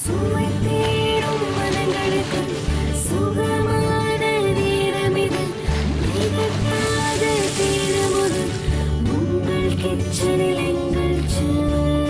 சுவை தேடும் மனங்களுக்கு சுகமான நேரமிது திகட்டாத தீரமுது உங்கள் கிச்சனில் எங்கள் செல்ல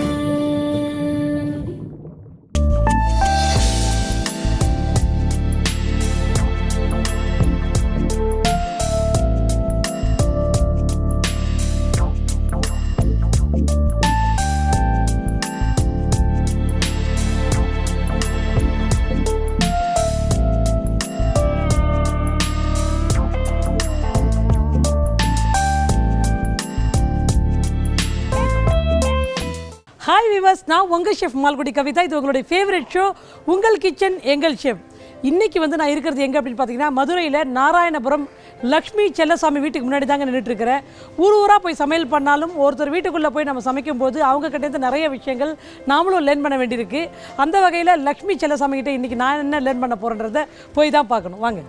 ஹாய் விவர்ஸ் நான் உங்கள் ஷெஃப் மால்குடி கவிதா இது உங்களுடைய ஃபேவரட் ஷோ உங்கள் கிச்சன் எங்கள் ஷெஃப் இன்னைக்கு வந்து நான் இருக்கிறது எங்கே அப்படின்னு பார்த்தீங்கன்னா மதுரையில் நாராயணபுரம் லக்ஷ்மி செல்லசாமி வீட்டுக்கு முன்னாடி தாங்க நின்றுட்டு இருக்கிறேன் ஊர் ஊராக போய் சமையல் பண்ணாலும் ஒருத்தர் வீட்டுக்குள்ளே போய் நம்ம சமைக்கும் போது அவங்க கிட்டேருந்து நிறைய விஷயங்கள் நாமளும் லேர்ன் பண்ண வேண்டியிருக்கு அந்த வகையில் லக்ஷ்மி செல்லசாமி கிட்ட இன்றைக்கி நான் என்ன லேர்ன் பண்ண போகிறேன்றதை போய் தான் பார்க்கணும் வாங்க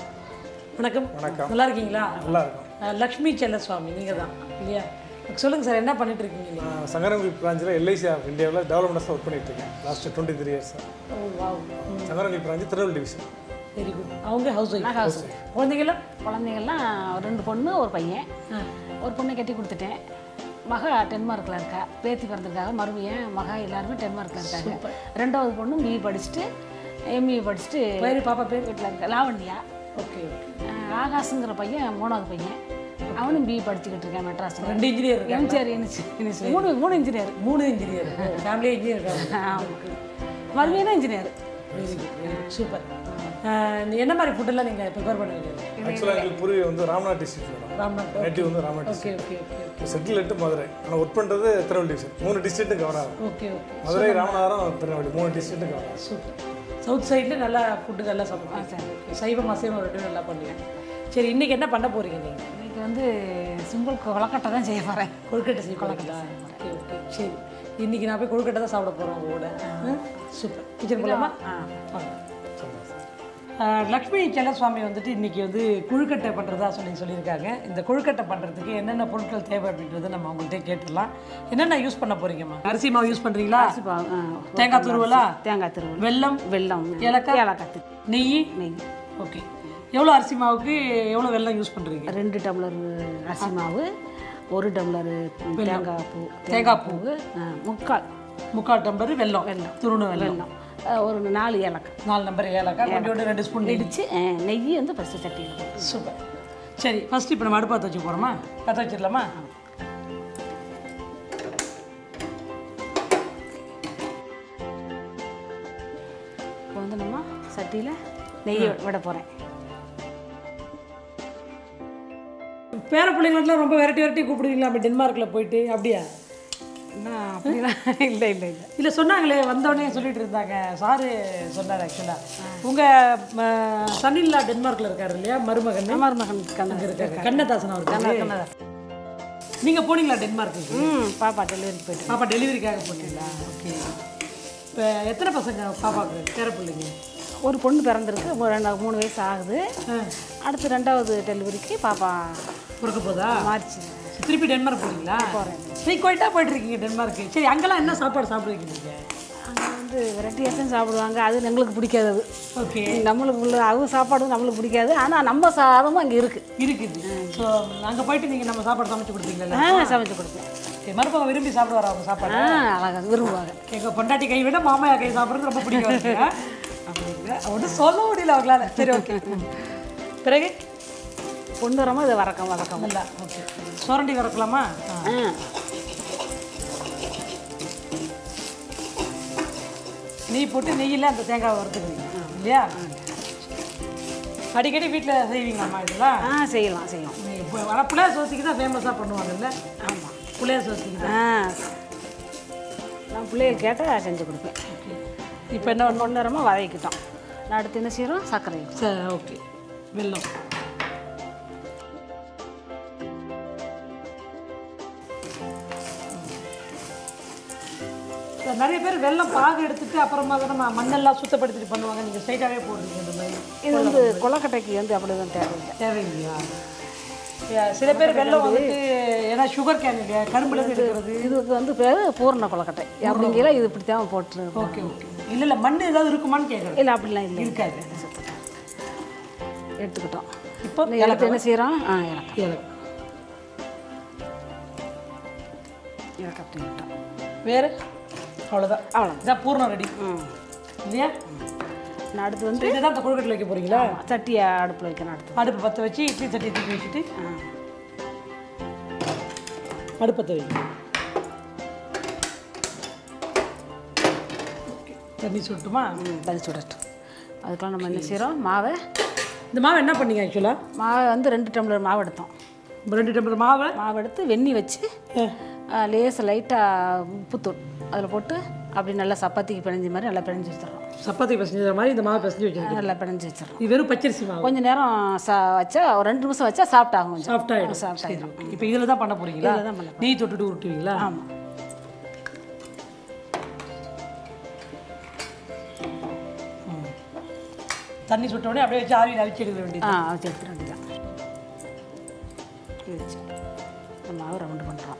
வணக்கம் வணக்கம். நல்லா இருக்கீங்களா நல்லா இருக்கும் அஹ், லக்ஷ்மி செல்லசுவாமி நீங்கள் தான் இல்லையா சொல்லுங்கள் சார் என்ன பண்ணிட்டு இருக்கீங்க நீங்க? நான் சங்கரங்குடி பிராஞ்சில் எல்ஐசி ஆஃப் இந்தியாவில் டெவலப்மெண்ட்ஸாக ஒர்க் பண்ணிட்டு இருக்கேன் last twenty three years oh wow Sankarankudi branch Tirunelveli division very good அவங்க ஹவுஸ் ஒய்ஃப் house குழந்தைங்களாம் குழந்தைங்கள்லாம் ரெண்டு பொண்ணு ஒரு பையன் ஒரு பொண்ணை கட்டி கொடுத்துட்டேன் மக டென்மார்க்கில் இருக்கா பேத்தி பிறந்திருக்காங்க மறுபடியும் மகா எல்லாருமே டென்மார்க்கில் இருக்காங்க ரெண்டாவது பொண்ணு பிஇ படிச்சுட்டு எம்இ படிச்சுட்டு பேரு பாப்பா பேர் வீட்டில் இருக்க லாவண்யா ஓகே அஹ் ஆகாசுங்கிற பையன் மூணாவது பையன் அவனும் பிஇ படிச்சுக்கிட்டு இருக்கேன் மெட்ராஸில் ரெண்டு இன்ஜினியர் இருக்காங்க எம்ஜிஆர் மூணு மூணு இன்ஜினியர் மூணு இன்ஜினியர் ஃபேமிலி இன்ஜினியர் இருக்காங்க மறுபடியும் இன்ஜினியர் வெரி குட் சூப்பர் என்ன மாதிரி ஃபுட்டெல்லாம் நீங்கள் ப்ரிப்பேர் பண்ணுவீங்க ஆக்சுவலாக எங்களுக்கு பூர்வீகம் வந்து ராம்நாத் டிஸ்ட்ரிக்ட் ராம்நாத் நேட்டிவ் வந்து Ramnath okay okay okay district settle எட்டு மதுரை ஆனால் ஒர்க் பண்ணுறது திருநெல்வேலி டிவிஷன் மூணு டிஸ்ட்ரிக்ட்டு கவர் ஆகும் ஓகே ஓகே மதுரை ராமநாதபுரம் திருநெல்வேலி மூணு டிஸ்ட்ரிக்ட்டு கவர் ஆகும் சூப்பர் சவுத் சைடில் நல்லா ஃபுட்டு நல்லா சாப்பிடுவாங்க சைவம் அசைவம் ரெண்டும் நல்லா பண்ணுவேன் சரி இன்னைக்கு என்ன பண்ண போறீங்க நீங்கள் இன்னைக்கு வந்து சிம்பிள் கொலக்கட்டை தான் செய்ய போகிறேன் கொழுக்கட்டை செய்ய போகிறீங்களா ஓகே ஓகே சரி இன்னைக்கு நான் போய் கொழுக்கட்டை தான் சாப்பிட போகிறேன் உங்க கூட சூப்பர் கிச்சன் போலாமா வாங்க. ஆஹ் லக்ஷ்மி செல்லசுவாமி வந்துட்டு இன்னைக்கு வந்து கொழுக்கட்டை பண்ணுறதா சொல்லி சொல்லியிருக்காங்க இந்த கொழுக்கட்டை பண்ணுறதுக்கு என்னென்ன பொருட்கள் தேவை அப்படின்றத நம்ம அவங்கள்ட்ட கேட்டுடலாம் என்னென்ன யூஸ் பண்ண போறீங்கம்மா அரிசி மாவு யூஸ் பண்ணுறீங்களா தேங்காய் துருவலா தேங்காய் திருவள்ளு வெல்லம் வெல்லம் ஏலக்காய் ஏலக்காய் திரு- நெய் நெய் ஓகே எவ்வளோ அரிசி மாவுக்கு எவ்வளோ வெல்லம் யூஸ் பண்ணுறீங்க ரெண்டு டம்ளர் அரிசி மாவு ஒரு டம்ளர் தேங்காய் பூ தேங்காய் பூ ஆ, முக்கால் முக்கால் டம்பர் வெல்லம் வெல்லம் துருணு வெல்லம் வெல்லம் ஆ, ஒரு நாலு ஏலக்காய் நாலு நம்பர் ஏலக்காய் கொஞ்சோண்டு ரெண்டு ஸ்பூன் நெய் இடித்து நெய் வந்து ஃபஸ்ட்டு சட்டியில் போட்டு சூப்பர் சரி ஃபஸ்ட்டு இப்போ நம்ம அடுப்பு பற்ற வச்சு போகிறோமா பற்ற வச்சிடலாமா இப்போ வந்து நம்ம சட்டியில் நெய்யை விட போகிறேன் பேர பிள்ளைங்களுக்குலாம் ரொம்ப வெரைட்டி வெரைட்டி கூப்பிடுவீங்களா அப்படி டென்மார்க்கில் போயிட்டு அப்படியா நான் அப்படிலாம் இல்லை இல்லை இல்லை இல்லை சொன்னாங்களே வந்தோடனே சொல்லிட்டு இருந்தாங்க சாரு சொன்னார் ஆக்சுவலாக உங்கள் சன்னில்லா டென்மார்க்கில் இருக்காரு இல்லையா மருமகன் மருமகன் கண்ணு அங்கே இருக்காரு கண்ணதாசன் அவர் நீங்கள் போனீங்களா டென்மார்க்கு ம் பாப்பா டெலிவரிக்கு போயிட்டு பாப்பா டெலிவரிக்காக போனீங்களா ஓகே இப்போ எத்தனை பசங்க பாப்பாவுக்கு பேர பிள்ளைங்க ஒரு பொண்ணு பிறந்திருக்கு மூ- ரெண்டு மூணு வயசு ஆகுது அடுத்து ரெண்டாவது டெலிவரிக்கு பாப்பா பிறக்க போதா மார்ச் திருப்பி டென்மார்க் போறீங்களா போகிறேன் ஃப்ரீக்வெண்ட்டாக போயிட்டு இருக்கீங்க டென்மார்க்கு சரி அங்கெல்லாம் என்ன சாப்பாடு சாப்பிடுவீங்க நீங்கள் அங்கே வந்து வெரைட்டியாகவும் சாப்பிடுவாங்க அது எங்களுக்கு பிடிக்காது அது ஓகே நம்மளுக்கு உள்ள அவங்க சாப்பாடும் நம்மளுக்கு பிடிக்காது ஆனால் நம்ம சாதமும் அங்கே இருக்குது இருக்குது ஸோ அங்கே போயிட்டு நீங்கள் நம்ம சாப்பாடு சமைச்சு கொடுப்பீங்களா ஆ சமைச்சு கொடுப்பேன் ஓகே மருமகன் விரும்பி சாப்பிடுவாரா அவங்க சாப்பாடு ஆ அழகாக விரும்புவாங்க எங்கள் பொண்டாட்டி கை விட மாமையா கை சாப்பிட்றது ரொம்ப பிடிக்கும் அவருக்கு. அப்படிங்க ஒன்றும் சொல்ல முடியல அவங்களால சரி ஓகே பிறகு கொண்டு வராமல் இதை வறக்கம் வதக்கம் நல்லா ஓகே சுரண்டி வரக்கலாமா ஆ நெய் போட்டு நெய்யில் அந்த தேங்காய் வறுத்துக்குவீங்க இல்லையா அடிக்கடி வீட்டில் செய்வீங்களாம்மா இதெல்லாம் ஆ செய்யலாம் செய்யலாம் இப்போ வர புளியார் சோசிக்கு தான் ஃபேமஸாக பண்ணுவாங்கல்ல ஆமாம் புளியார் சோசிக்கு தான் ஆ நான் பிள்ளைகள் கேட்டால் செஞ்சு கொடுப்பேன் இப்போ என்ன பண்ணணும் கொண்டு வராமல் வதக்கிட்டோம் நான் அடுத்து என்ன செய்கிறோம் சர்க்கரை சரி ஓகே வெல்லம் இப்ப நிறைய பேர் வெல்லம் பாகு எடுத்துட்டு அப்புறமா தான் நம்ம மண்ணெல்லாம் சுத்தப்படுத்திட்டு பண்ணுவாங்க நீங்கள் ஸ்ட்ரைட்டாகவே போடுறீங்க இந்த மாதிரி இது வந்து கொலக்கட்டைக்கு வந்து அப்படி தான் தேவையில்லை தேவையில்லையா ஏ, சில பேர் வெல்லம் வந்துட்டு ஏன்னா சுகர் கேன் இல்லையா கரும்புல இருந்து எடுக்கிறது இதுக்கு வந்து பேர் பூர்ண கொலக்கட்டை அப்படிங்கிற இது இப்படி தான் போட்டு ஓகே ஓகே இல்லை இல்லை மண் ஏதாவது இருக்குமான்னு கேட்குறேன் இல்லை அப்படிலாம் இல்லை இருக்காது எடுத்துக்கிட்டோம் இப்போ இந்த எடுத்து என்ன செய்கிறோம் ஆ இலக்கம் ஏலக்காய் இலக்கம் எடுத்துக்கிட்டோம் வேறு அவ்வளோதான் அவ்வளோ இதான் பூர்ணம் ரெடி ம் இல்லையா நான் அடுத்து வந்து இதை தான் இந்த கொழுக்கட்டில் வைக்க போகிறீங்களா சட்டியை அடுப்பில் வைக்கணும் அடுத்து அடுப்பு பற்ற வச்சு இட்லி சட்டி தூக்கி வச்சுட்டு ஆ அடுப்பத்தை வைங்க தண்ணி சுட்டுமா ம் தண்ணி சுடட்டும் அதுக்கெல்லாம் நம்ம என்ன செய்கிறோம் மாவை இந்த மாவு என்ன பண்ணீங்க ஆக்சுவலாக மாவை வந்து ரெண்டு டம்ளர் மாவு எடுத்தோம் ரெண்டு டம்ளர் மாவை மாவு எடுத்து வெந்நி வச்சு லேசாக லைட்டாக உப்புத்தூள் அதில் போட்டு அப்படி நல்லா சப்பாத்திக்கு பிணைஞ்ச மாதிரி நல்லா பிணைஞ்சு வச்சிடறோம் சப்பாத்தி பசஞ்ச மாதிரி இந்த மாவு பசஞ்சு வச்சிருக்கேன் நல்லா பிணைஞ்சு வச்சிடறோம் இது வெறும் பச்சரிசி மாவு கொஞ்ச நேரம் சா வச்சா ஒரு ரெண்டு நிமிஷம் வச்சா சாஃப்ட் ஆகும் கொஞ்சம் சாஃப்ட் ஆகிடும் சாஃப்ட் ஆகிடும் இப்போ இதில் தான் பண்ண போகிறீங்களா இதுல தான் பண்ண நெய் தொட்டுட்டு உருட்டுவீங்களா ஆமாம் தண்ணி சுட்ட உடனே அப்படியே வச்சு ஆவியில் அழிச்சு எடுக்க வேண்டியது ஆ வச்சு எடுத்துட வேண்டியதான் இது வச்சு இந்த மாவு ரவுண்டு பண்ணுறோம்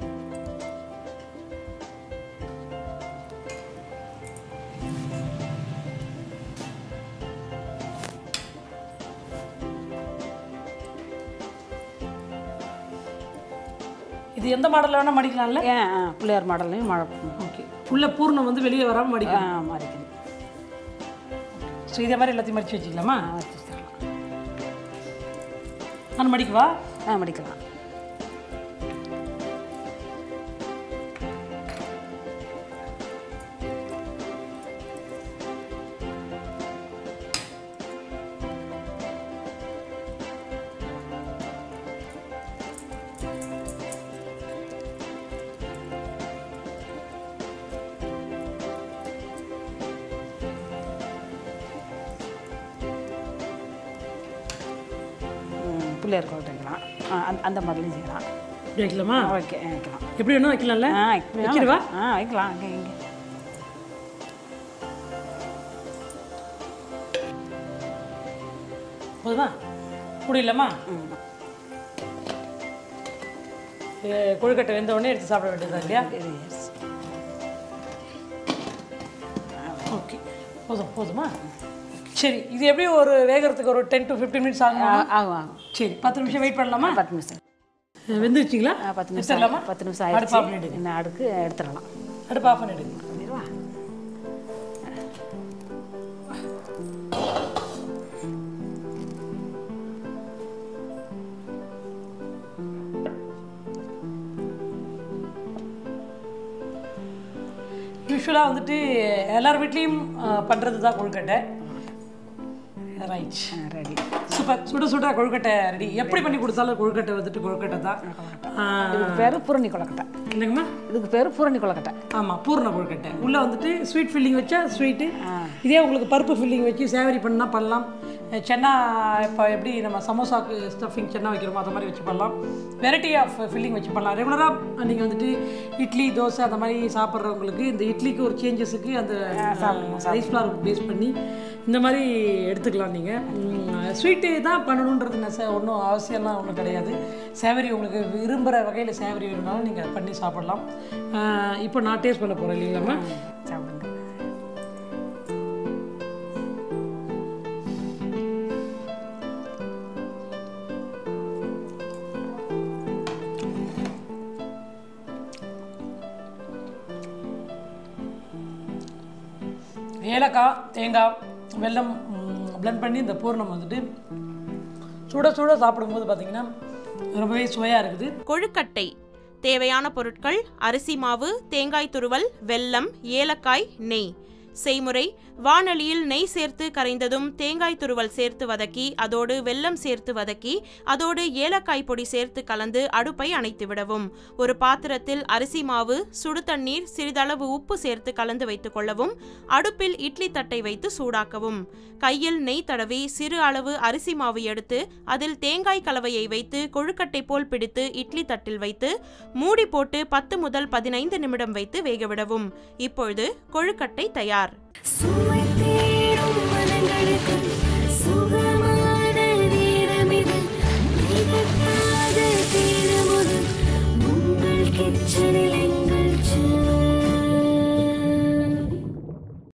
இது எந்த மாடலில் வேணால் மடிக்கலாம்ல ஏன் ஆ பிள்ளையார் மாடல்லையும் மழை ஓகே உள்ள பூர்ணம் வந்து வெளியே வராமல் ஆ மடிக்கலாம் மாறிக்கணும் ஸோ இதே மாதிரி எல்லாத்தையும் மடிச்சு வச்சுக்கலாமா ஆ வச்சு வச்சிடலாம் நான் மடிக்கவா ஆ மடிக்கலாம் ம், பிள்ளையார் கோட்டைக்கலாம் ஆ அந்த அந்த மாடலையும் செய்யலாம் இப்படி வைக்கலாமா ஓகே வைக்கலாம் எப்படி வேணும் வைக்கலாம்ல ஆ வைக்கிறவா ஆ வைக்கலாம் அங்கே இங்கே போதுமா முடியலம்மா ம் இது கொழுக்கட்டை வெந்த உடனே எடுத்து சாப்பிட வேண்டியதா இல்லையா இது yes. ஓகே போதும் போதுமா சரி இது எப்படி ஒரு வேகிறதுக்கு ஒரு டென் டு ஃபிஃப்டீன் மினிட்ஸ் ஆகுமா ஆ, ஆகும் ஆகும் சரி பத்து நிமிஷம் வெயிட் பண்ணலாமா பத்து நிமிஷம் வெந்துருச்சிங்களா ஆ, பத்து நிமிஷம் எடுத்துடலாமா ஆயி- பத்து நிமிஷம் அடுப்பு ஆஃப் ஆயிடுச்சு பண்ணிடுங்க இந்த அடுக்கு எடுத்துடலாம் அடுப்பு ஆஃப் பண்ணிடுங்க பண்ணிடுவா யூஸ்வலாக வந்துட்டு எல்லார் வீட்லேயும் பண்ணுறது தான் கொழுக்கட்டை ரைட் ரெடி சூப்பர் சுட சுட கொழுக்கட்டை ரெடி எப்படி பண்ணி கொடுத்தாலும் கொழுக்கட்டை வந்துட்டு கொழுக்கட்டை தான் ஆ, இதுக்கு பேர் பூரணி கொலக்கட்டை என்னங்கம்மா இதுக்கு பேர் பூரணி கொலக்கட்டை ஆமாம் பூர்ண கொழுக்கட்டை உள்ளே வந்துட்டு ஸ்வீட் ஃபில்லிங் வச்சா ஸ்வீட்டு இதே உங்களுக்கு பருப்பு ஃபில்லிங் வச்சு சேவரி பண்ணா பண்ணலாம் அஹ் சென்னா இப்போ எப்படி நம்ம சமோசாக்கு ஸ்டஃபிங் சென்னா வைக்கிறோமோ அந்த மாதிரி வச்சு பண்ணலாம் வெரைட்டி ஆஃப் ஃபில்லிங் வச்சு பண்ணலாம் ரெகுலராக நீங்கள் வந்துட்டு இட்லி தோசை அந்த மாதிரி சாப்பிட்றவங்களுக்கு இந்த இட்லிக்கு ஒரு சேஞ்சஸுக்கு அந்த ரைஸ் ஃப்ளார் பேஸ் பண்ணி இந்த மாதிரி எடுத்துக்கலாம் நீங்கள் ஸ்வீட்டு தான் பண்ணணுன்றது நெச ஒன்றும் அவசியம்லாம் ஒன்றும் கிடையாது சேவரி உங்களுக்கு விரும்புகிற வகையில் சேவரி வேணும்னாலும் நீங்கள் பண்ணி சாப்பிடலாம் அஹ் இப்போ நான் டேஸ்ட் பண்ண போகிறேன் இல்லைங்களாம்மா சாப்பிடுங்க ஏலக்காய் தேங்காய் வெல்லம் ப்ளெண்ட் பண்ணி இந்த பூர்ணம் வந்துட்டு சுட சுட சாப்பிடும்போது பார்த்தீங்கன்னா ரொம்பவே சுவையாக இருக்குது கொழுக்கட்டை தேவையான பொருட்கள் அரிசி மாவு தேங்காய் துருவல் வெல்லம் ஏலக்காய் நெய் செய்முறை வாணலியில் நெய் சேர்த்து கரைந்ததும் தேங்காய் துருவல் சேர்த்து வதக்கி அதோடு வெல்லம் சேர்த்து வதக்கி அதோடு ஏலக்காய் பொடி சேர்த்து கலந்து அடுப்பை அணைத்து விடவும் ஒரு பாத்திரத்தில் அரிசி மாவு சுடு தண்ணீர் சிறிதளவு உப்பு சேர்த்து கலந்து வைத்துக் கொள்ளவும் அடுப்பில் இட்லி தட்டை வைத்து சூடாக்கவும் கையில் நெய் தடவி சிறு அளவு அரிசி மாவு எடுத்து அதில் தேங்காய் கலவையை வைத்து கொழுக்கட்டை போல் பிடித்து இட்லி தட்டில் வைத்து மூடி போட்டு பத்து முதல் பதினைந்து நிமிடம் வைத்து வேகவிடவும் இப்பொழுது கொழுக்கட்டை தயார் சுவை தேடும் மனங்களுக்கு சுகமான நேரமிது திகட்டாத தீரமுது உங்கள் கிச்சனில்